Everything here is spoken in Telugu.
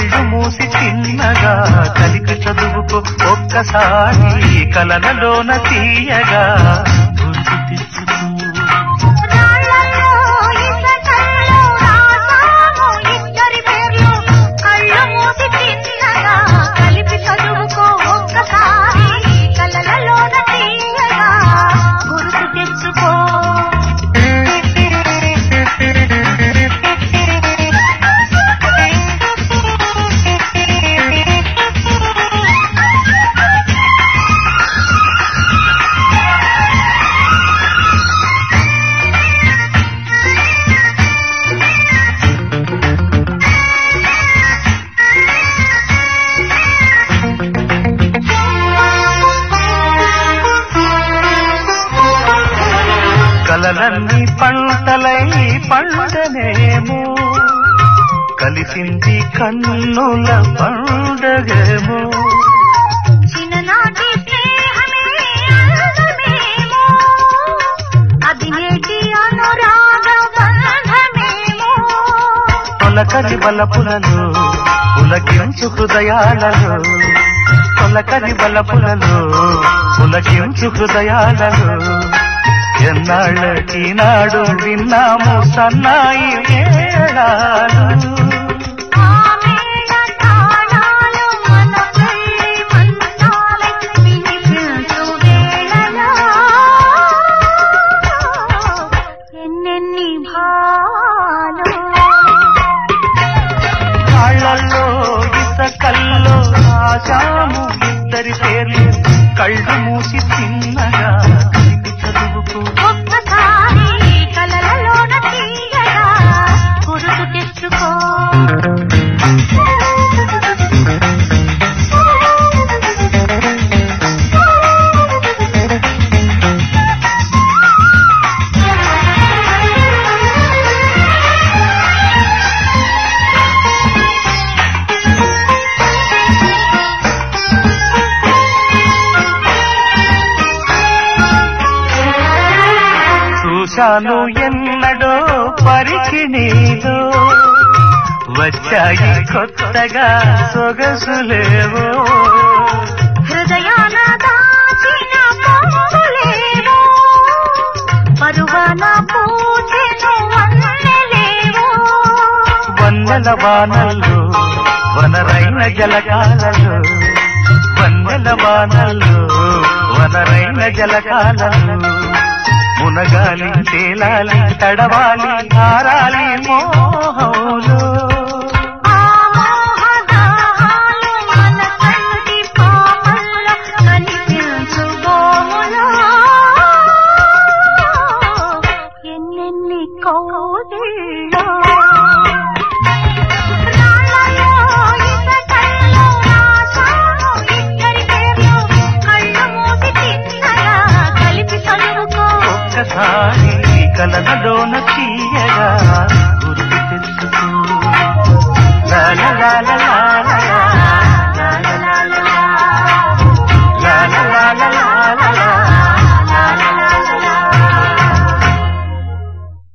కళ్ళు మూసి చిన్నగా కలిపి చదువుకో ఒక్కసారి కలనలోన తీయగా గుర్తు తెచ్చుకో రాళ్ళల్లో ఇసకల్లో రాసాము ఇద్దరి పేర్లు కళ్ళు మూసి చిన్నగా కలిపి చదువుకో ఒక్కసారి కలలలోన తీయగా గుర్తు తెచ్చుకో కలలన్నీ పంటలై పండనేమో కలిసింది కన్నుల పండగేమో చిన్ననాటి స్నేహమే అందమేమో అది నేటి అనురాగ బంధమేమో తొలకరి బలపులలో పులకించు హృదయాలలో తొలకరి బలపులలో పులకించు హృదయాలలో ఎన్నాళ్ళకి నాడు విన్నాము సన్నాయి మేళాలు ఆ మేళ తాళాలు మన పెళ్లి మంత్రాలై వినిపించు వేళలో ఎన్నెన్ని భావాలు కాళ్ళల్లో ఇసకల్లో రాశాము ఇద్దరి పేర్లు కళ్ళు మూసి చిన్నగా కలిపి చదువుకో ఒక్కసారి కలలలోన తీయగా గుర్తు తెచ్చుకో చూశాను ఎన్నడో పరికిణీలో వచ్చాయి కొత్తగా సొగసులేవో హృదయాన దాచిన పొంగులేవో పరువాన పూచెను వన్నెలేవో వన్నెల వానల్లో వనరైన జలకాలలో వన్నెల వానల్లో వనరైన జలకాలలో మునగాలి తేలాలి తడవాలి ఆరాలి మోహంలో